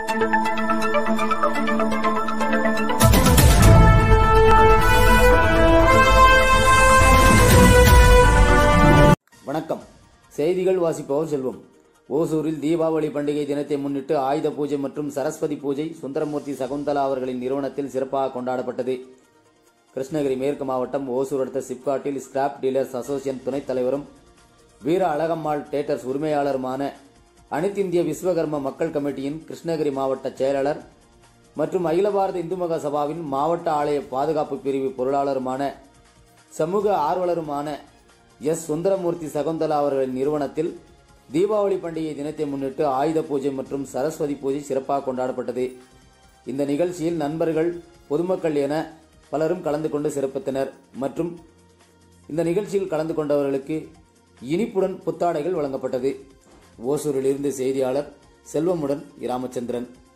வணக்கம் செய்திகள் வாசிப்பவர் செல்வம் ஓசூரில் தீபாவளி பண்டிகை தினத்தை முன்னிட்டு ஆயுத பூஜை மற்றும் சரஸ்வதி பூஜை சுந்தரமூர்த்தி சகுந்தலா அவர்களின் நிறுவனத்தில் சிறப்பாக கொண்டாடப்பட்டது கிருஷ்ணகிரி மேற்கு மாவட்டம் ஓசூர் அடுத்த சிப்காட்டில் ஸ்கிராப் டீலர்ஸ் அசோசியேஷன் துணைத் தலைவரும் வீர அழகம்மாள் தேட்டர்ஸ் உரிமையாளருமான அனைத்திந்திய விஸ்வகர்ம மக்கள் கமிட்டியின் கிருஷ்ணகிரி மாவட்ட செயலாளர் மற்றும் அகில பாரத இந்து மகா சபாவின் மாவட்ட ஆலய பாதுகாப்பு பிரிவு பொருளாளருமான சமூக ஆர்வலருமான எஸ் சுந்தரமூர்த்தி சகுந்தலா அவர்களின் நிறுவனத்தில் தீபாவளி பண்டிகை தினத்தை முன்னிட்டு ஆயுத பூஜை மற்றும் சரஸ்வதி பூஜை சிறப்பாக கொண்டாடப்பட்டது இந்த நிகழ்ச்சியில் நண்பர்கள் பொதுமக்கள் என பலரும் கலந்து கொண்டு சிறப்பித்தனர் மற்றும் இந்த நிகழ்ச்சியில் கலந்து கொண்டவர்களுக்கு இனிப்புடன் புத்தாடைகள் வழங்கப்பட்டது ஓசூரிலிருந்து செய்தியாளர் செல்வமுடன் ராமச்சந்திரன்